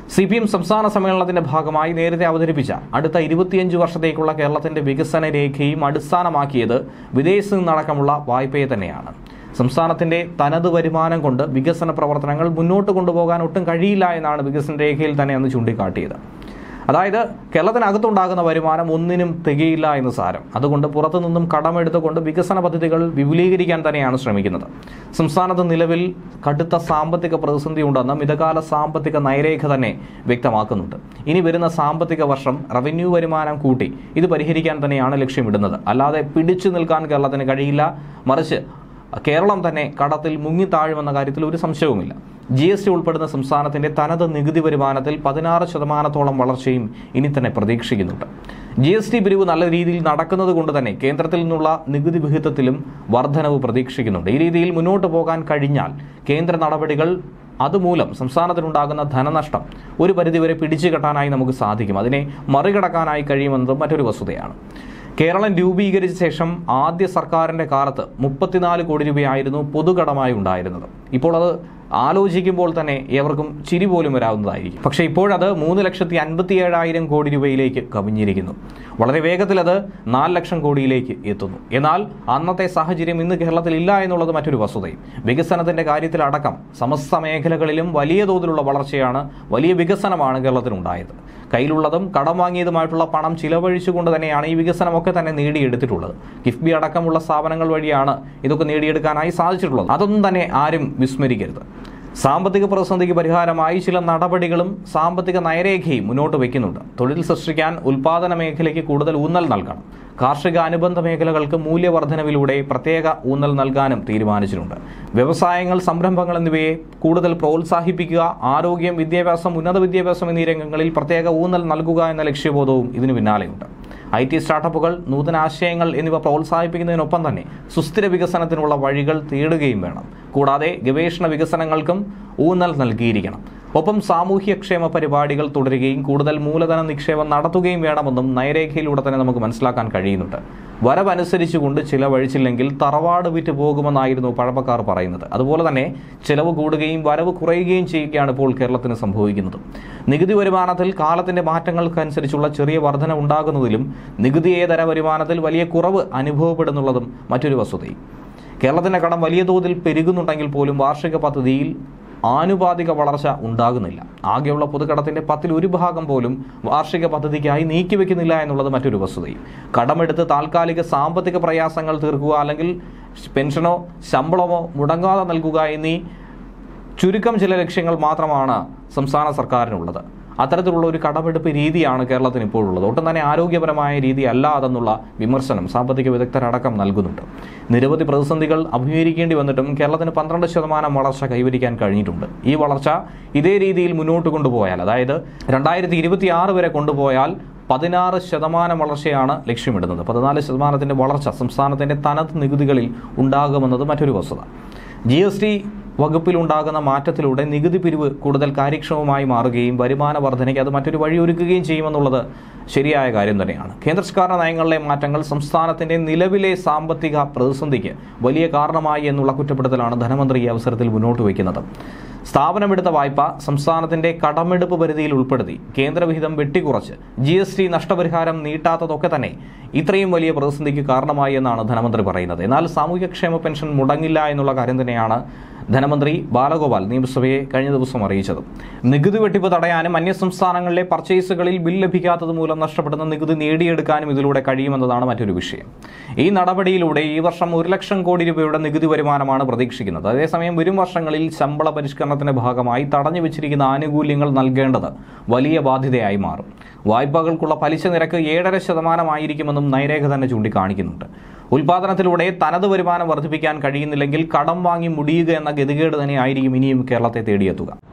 C P M സംസ്ഥാന സമ്മേളനത്തിന്റെ ഭാഗമായി നേരത്തെ അവതരിപ്പിച്ച അടുത്ത ഇരുപത്തിയഞ്ച് വർഷത്തേക്കുള്ള കേരളത്തിന്റെ വികസന രേഖയും അടിസ്ഥാനമാക്കിയത് വിദേശത്ത് നിന്നടക്കമുള്ള വായ്പയെ തന്നെയാണ് സംസ്ഥാനത്തിന്റെ തനത് വരുമാനം കൊണ്ട് വികസന പ്രവർത്തനങ്ങൾ മുന്നോട്ട് കൊണ്ടുപോകാൻ ഒട്ടും കഴിയില്ല എന്നാണ് വികസന രേഖയിൽ തന്നെ അന്ന് ചൂണ്ടിക്കാട്ടിയത് അതായത് കേരളത്തിനകത്തുണ്ടാകുന്ന വരുമാനം ഒന്നിനും തികയില്ല എന്ന് സാരം അതുകൊണ്ട് പുറത്തുനിന്നും കടമെടുത്തുകൊണ്ട് വികസന പദ്ധതികൾ വിപുലീകരിക്കാൻ തന്നെയാണ് ശ്രമിക്കുന്നത് സംസ്ഥാനത്ത് നിലവിൽ കടുത്ത സാമ്പത്തിക പ്രതിസന്ധി ഉണ്ടെന്ന് മിതകാല സാമ്പത്തിക നയരേഖ തന്നെ വ്യക്തമാക്കുന്നുണ്ട് ഇനി വരുന്ന സാമ്പത്തിക വർഷം റവന്യൂ വരുമാനം കൂട്ടി ഇത് പരിഹരിക്കാൻ തന്നെയാണ് ലക്ഷ്യമിടുന്നത് അല്ലാതെ പിടിച്ചു നിൽക്കാൻ കേരളത്തിന് കഴിയില്ല മറിച്ച് കേരളം തന്നെ കടത്തിൽ മുങ്ങിത്താഴുമെന്ന കാര്യത്തിൽ ഒരു സംശയവുമില്ല ജി എസ് ടി ഉൾപ്പെടുന്ന സംസ്ഥാനത്തിന്റെ തനത് നികുതി വരുമാനത്തിൽ പതിനാറ് ശതമാനത്തോളം വളർച്ചയും ഇനി തന്നെ പ്രതീക്ഷിക്കുന്നുണ്ട് ജി എസ് ടി പിരിവ് നല്ല രീതിയിൽ നടക്കുന്നത് കൊണ്ട് തന്നെ കേന്ദ്രത്തിൽ നിന്നുള്ള നികുതി വിഹിതത്തിലും വർധനവ് പ്രതീക്ഷിക്കുന്നുണ്ട് ഈ രീതിയിൽ മുന്നോട്ട് പോകാൻ കഴിഞ്ഞാൽ കേന്ദ്ര നടപടികൾ അതുമൂലം സംസ്ഥാനത്തിനുണ്ടാകുന്ന ധനനഷ്ടം ഒരു പരിധിവരെ പിടിച്ചു കെട്ടാനായി നമുക്ക് സാധിക്കും അതിനെ മറികടക്കാനായി കഴിയുമെന്നതും മറ്റൊരു വസ്തുതയാണ് കേരളം രൂപീകരിച്ച ശേഷം ആദ്യ സർക്കാരിന്റെ കാലത്ത് മുപ്പത്തിനാല് കോടി രൂപയായിരുന്നു പൊതുകടമായി ഉണ്ടായിരുന്നത് ഇപ്പോൾ അത് ആലോചിക്കുമ്പോൾ തന്നെ എവർക്കും ചിരി പോലും വരാവുന്നതായിരിക്കും പക്ഷേ ഇപ്പോഴത് മൂന്ന് ലക്ഷത്തി അൻപത്തി ഏഴായിരം കോടി രൂപയിലേക്ക് കവിഞ്ഞിരിക്കുന്നു വളരെ വേഗത്തിൽ അത് നാല് ലക്ഷം കോടിയിലേക്ക് എത്തുന്നു എന്നാൽ അന്നത്തെ സാഹചര്യം ഇന്ന് കേരളത്തിൽ ഇല്ല എന്നുള്ളത് മറ്റൊരു വസ്തുതയും വികസനത്തിന്റെ കാര്യത്തിലടക്കം സമസ്ത മേഖലകളിലും വലിയ തോതിലുള്ള വളർച്ചയാണ് വലിയ വികസനമാണ് കേരളത്തിനുണ്ടായത് കയ്യിലുള്ളതും കടം വാങ്ങിയതുമായിട്ടുള്ള പണം ചിലവഴിച്ചുകൊണ്ട് തന്നെയാണ് ഈ വികസനമൊക്കെ തന്നെ നേടിയെടുത്തിട്ടുള്ളത് കിഫ്ബി അടക്കമുള്ള സ്ഥാപനങ്ങൾ വഴിയാണ് ഇതൊക്കെ നേടിയെടുക്കാനായി സാധിച്ചിട്ടുള്ളത് അതൊന്നും തന്നെ ആരും വിസ്മരിക്കരുത് സാമ്പത്തിക പ്രതിസന്ധിക്ക് പരിഹാരമായി ചില നടപടികളും സാമ്പത്തിക നയരേഖയും മുന്നോട്ട് വയ്ക്കുന്നുണ്ട് തൊഴിൽ സൃഷ്ടിക്കാൻ ഉൽപാദന മേഖലയ്ക്ക് കൂടുതൽ ഊന്നൽ നൽകണം കാർഷിക അനുബന്ധ മേഖലകൾക്ക് മൂല്യവർദ്ധനവിലൂടെ പ്രത്യേക ഊന്നൽ നൽകാനും തീരുമാനിച്ചിട്ടുണ്ട് വ്യവസായങ്ങൾ സംരംഭങ്ങൾ എന്നിവയെ കൂടുതൽ പ്രോത്സാഹിപ്പിക്കുക ആരോഗ്യം വിദ്യാഭ്യാസം ഉന്നത വിദ്യാഭ്യാസം എന്നീ രംഗങ്ങളിൽ പ്രത്യേക ഊന്നൽ നൽകുക എന്ന ലക്ഷ്യബോധവും ഇതിനു പിന്നാലെയുണ്ട് ഐ ടി സ്റ്റാർട്ടപ്പുകൾ നൂതന ആശയങ്ങൾ എന്നിവ പ്രോത്സാഹിപ്പിക്കുന്നതിനൊപ്പം തന്നെ സുസ്ഥിര വികസനത്തിനുള്ള വഴികൾ തേടുകയും വേണം കൂടാതെ ഗവേഷണ വികസനങ്ങൾക്കും ഊന്നൽ നൽകിയിരിക്കണം ഒപ്പം സാമൂഹ്യക്ഷേമ പരിപാടികൾ തുടരുകയും കൂടുതൽ മൂലധന നിക്ഷേപം നടത്തുകയും വേണമെന്നും നയരേഖയിലൂടെ തന്നെ നമുക്ക് മനസ്സിലാക്കാൻ കഴിയുന്നുണ്ട് വരവനുസരിച്ചുകൊണ്ട് ചിലവഴിച്ചില്ലെങ്കിൽ തറവാട് വിറ്റ് പോകുമെന്നായിരുന്നു പഴമക്കാർ പറയുന്നത് അതുപോലെ തന്നെ ചിലവ് കൂടുകയും വരവ് കുറയുകയും ചെയ്യുകയാണ് ഇപ്പോൾ കേരളത്തിന് സംഭവിക്കുന്നത് നികുതി വരുമാനത്തിൽ കാലത്തിന്റെ മാറ്റങ്ങൾക്കനുസരിച്ചുള്ള ചെറിയ വർധന ഉണ്ടാകുന്നതിലും നികുതിയേതര വരുമാനത്തിൽ വലിയ കുറവ് അനുഭവപ്പെടുന്നുള്ളതും മറ്റൊരു വസ്തുതയും കേരളത്തിന്റെ കടം വലിയ തോതിൽ പെരുകുന്നുണ്ടെങ്കിൽ പോലും വാർഷിക പദ്ധതിയിൽ ആനുപാതിക വളർച്ച ഉണ്ടാകുന്നില്ല ആകെയുള്ള പൊതുകടത്തിന്റെ പത്തിൽ ഒരു ഭാഗം പോലും വാർഷിക പദ്ധതിക്കായി നീക്കിവെക്കുന്നില്ല എന്നുള്ളത് മറ്റൊരു വസ്തുതയും കടമെടുത്ത് താൽക്കാലിക സാമ്പത്തിക പ്രയാസങ്ങൾ തീർക്കുക അല്ലെങ്കിൽ പെൻഷനോ ശമ്പളമോ മുടങ്ങാതെ നൽകുക എന്നീ ചുരുക്കം ചില ലക്ഷ്യങ്ങൾ മാത്രമാണ് സംസ്ഥാന സർക്കാരിനുള്ളത് അത്തരത്തിലുള്ള ഒരു കടമെടുപ്പ് രീതിയാണ് കേരളത്തിന് ഇപ്പോഴുള്ളത് ഒട്ടും തന്നെ ആരോഗ്യപരമായ രീതി അല്ല അതെന്നുള്ള വിമർശനം സാമ്പത്തിക വിദഗ്ധരടക്കം നൽകുന്നുണ്ട് നിരവധി പ്രതിസന്ധികൾ അഭിമുഖീകരിക്കേണ്ടി വന്നിട്ടും കേരളത്തിന് പന്ത്രണ്ട് ശതമാനം വളർച്ച കൈവരിക്കാൻ കഴിഞ്ഞിട്ടുണ്ട് ഈ വളർച്ച ഇതേ രീതിയിൽ മുന്നോട്ട് കൊണ്ടുപോയാൽ അതായത് രണ്ടായിരത്തി ഇരുപത്തി ആറ് വരെ കൊണ്ടുപോയാൽ പതിനാറ് ശതമാനം വളർച്ചയാണ് ലക്ഷ്യമിടുന്നത് പതിനാല് ശതമാനത്തിന്റെ വളർച്ച സംസ്ഥാനത്തിന്റെ തനത് നികുതികളിൽ ഉണ്ടാകുമെന്നത് മറ്റൊരു വസ്തുത ജി എസ് ടി വകുപ്പിലുണ്ടാകുന്ന മാറ്റത്തിലൂടെ നികുതി പിരിവ് കൂടുതൽ കാര്യക്ഷമമായി മാറുകയും വരുമാന വർധനയ്ക്ക് അത് മറ്റൊരു വഴിയൊരുക്കുകയും ചെയ്യുമെന്നുള്ളത് ശരിയായ കാര്യം തന്നെയാണ് കേന്ദ്ര സർക്കാർ നയങ്ങളിലെ മാറ്റങ്ങൾ സംസ്ഥാനത്തിന്റെ നിലവിലെ സാമ്പത്തിക പ്രതിസന്ധിക്ക് വലിയ കാരണമായി എന്നുള്ള കുറ്റപ്പെടുത്തലാണ് ധനമന്ത്രി ഈ അവസരത്തിൽ മുന്നോട്ട് വയ്ക്കുന്നത് സ്ഥാപനമെടുത്ത വായ്പ സംസ്ഥാനത്തിന്റെ കടമെടുപ്പ് പരിധിയിൽ ഉൾപ്പെടുത്തി കേന്ദ്രവിഹിതം വെട്ടിക്കുറച്ച് ജി എസ് ടി നഷ്ടപരിഹാരം നീട്ടാത്തതൊക്കെ തന്നെ ഇത്രയും വലിയ പ്രതിസന്ധിക്ക് കാരണമായി എന്നാണ് ധനമന്ത്രി പറയുന്നത് എന്നാൽ സാമൂഹ്യക്ഷേമ പെൻഷൻ മുടങ്ങില്ല എന്നുള്ള കാര്യം തന്നെയാണ് ധനമന്ത്രി ബാലഗോപാൽ നിയമസഭയെ കഴിഞ്ഞ ദിവസം അറിയിച്ചത് നികുതി വെട്ടിപ്പ് തടയാനും അന്യസംസ്ഥാനങ്ങളിലെ പർച്ചേസുകളിൽ ബിൽ ലഭിക്കാത്തത് മൂലം നഷ്ടപ്പെടുന്ന നികുതി നേടിയെടുക്കാനും ഇതിലൂടെ കഴിയുമെന്നതാണ് മറ്റൊരു വിഷയം ഈ നടപടിയിലൂടെ ഈ വർഷം ഒരു ലക്ഷം കോടി രൂപയുടെ നികുതി വരുമാനമാണ് പ്രതീക്ഷിക്കുന്നത് അതേസമയം വരും വർഷങ്ങളിൽ ശമ്പള പരിഷ്കരണത്തിന്റെ ഭാഗമായി തടഞ്ഞു വെച്ചിരിക്കുന്ന ആനുകൂല്യങ്ങൾ നൽകേണ്ടത് വലിയ ബാധ്യതയായി മാറും വായ്പകൾക്കുള്ള പലിശ നിരക്ക് ഏഴര ശതമാനമായിരിക്കുമെന്നും നയരേഖ തന്നെ ചൂണ്ടിക്കാണിക്കുന്നുണ്ട് ഉൽപാദനത്തിലൂടെ തനത് വരുമാനം വർദ്ധിപ്പിക്കാൻ കഴിയുന്നില്ലെങ്കിൽ കടം വാങ്ങി മുടിയുക എന്ന ഗതികേട് തന്നെ ആയിരിക്കും ഇനിയും കേരളത്തെ തേടിയെത്തുക